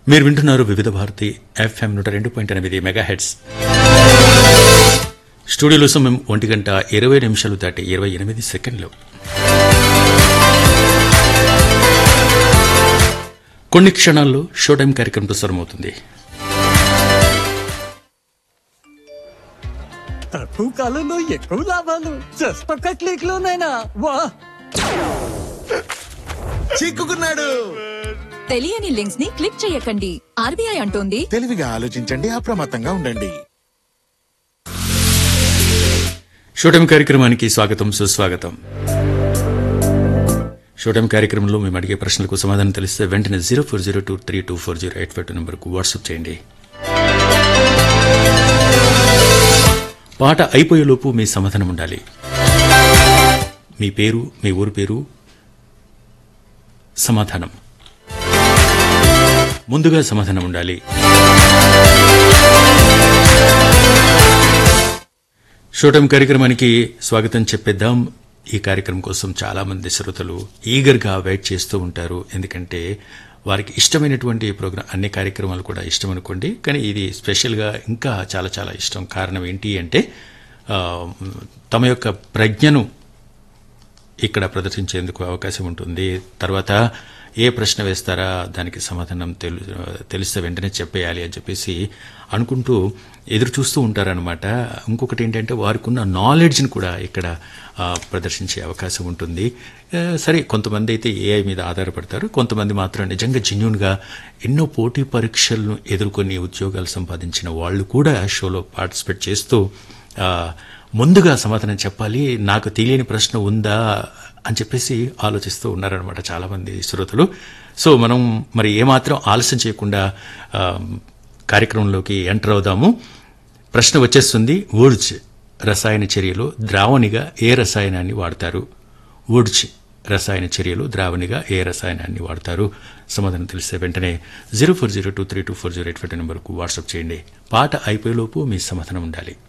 మీరు వింటున్నారు వివిధ భారతి ఎఫ్ఎం నూట రెండు పాయింట్ ఎనిమిది మెగా హెడ్స్ స్టూడియోలో సమయం ఒంటి గంట ఇరవై నిమిషాలు దాటి ఇరవై ఎనిమిది సెకండ్లు కొన్ని క్షణాల్లో షో టైం కార్యక్రమం ప్రసారమవుతుంది తక్కువ కాలంలో ఎక్కువ లాభాలు జస్ట్ ఒక్క క్లిక్ లోనైనా వా చిక్కుకున్నాడు తెలియని లింక్స్ ని క్లిక్ చేయకండి ఆర్బీఐ అంటోంది తెలివిగా ఆలోచించండి అప్రమత్తంగా ఉండండి షో టైం కార్యక్రమానికి స్వాగతం సుస్వాగతం షో టైం కార్యక్రమంలో మేము అడిగే ప్రశ్నలకు సమాధానం తెలిస్తే వెంటనే zero four zero two three two four zero eight five two నెంబర్కు వాట్సాప్ చేయండి పాట అయిపోయేలోపు మీ సమాధానం ఉండాలి మీ పేరు మీ ఊరు పేరు సమాధానం ముందుగా సమాధానం ఉండాలి షోటం కార్యక్రమానికి స్వాగతం చెప్పేద్దాం ఈ కార్యక్రమం కోసం చాలా మంది శ్రోతలు ఈగర్గా వెయిట్ చేస్తూ ఉంటారు ఎందుకంటే వారికి ఇష్టమైనటువంటి ప్రోగ్రాం అన్ని కార్యక్రమాలు కూడా ఇష్టం అనుకోండి కానీ ఇది స్పెషల్గా ఇంకా చాలా చాలా ఇష్టం కారణం ఏంటి అంటే ఆ, తమ యొక్క ప్రజ్ఞను ఇక్కడ ప్రదర్శించేందుకు అవకాశం ఉంటుంది తర్వాత ఏ ప్రశ్న వేస్తారా దానికి సమాధానం తెలు తెలిస్తే వెంటనే చెప్పేయాలి అని చెప్పేసి అనుకుంటూ ఎదురు చూస్తూ ఉంటారనమాట ఇంకొకటి ఏంటంటే వారికి ఉన్న నాలెడ్జ్ని కూడా ఇక్కడ ఆ, ప్రదర్శించే అవకాశం ఉంటుంది ఆ, సరే కొంతమంది అయితే ఏఐ మీద ఆధారపడతారు కొంతమంది మాత్రం నిజంగా జెన్యున్గా ఎన్నో పోటీ పరీక్షలను ఎదుర్కొని ఉద్యోగాలు సంపాదించిన వాళ్ళు కూడా షోలో పార్టిసిపేట్ చేస్తూ ఆ, ముందుగా సమాధానం చెప్పాలి నాకు తెలియని ప్రశ్న ఉందా అని చెప్పేసి ఆలోచిస్తూ ఉన్నారనమాట చాలామంది శ్రోతలు సో మనం మరి ఏమాత్రం ఆలస్యం చేయకుండా ఆ, కార్యక్రమంలోకి ఎంటర్ అవుదాము ప్రశ్న వచ్చేస్తుంది వుడ్జ్ రసాయన చర్యలో ద్రావణిగా ఏ రసాయనాన్ని వాడతారు వుడ్జ్ రసాయన చర్యలు ద్రావణిగా ఏ రసాయనాన్ని వాడతారు సమాధానం తెలిస్తే వెంటనే zero four zero two three two four zero eight five నెంబర్కు వాట్సాప్ చేయండి పాట అయిపోయేలోపు మీ సమాధానం ఉండాలి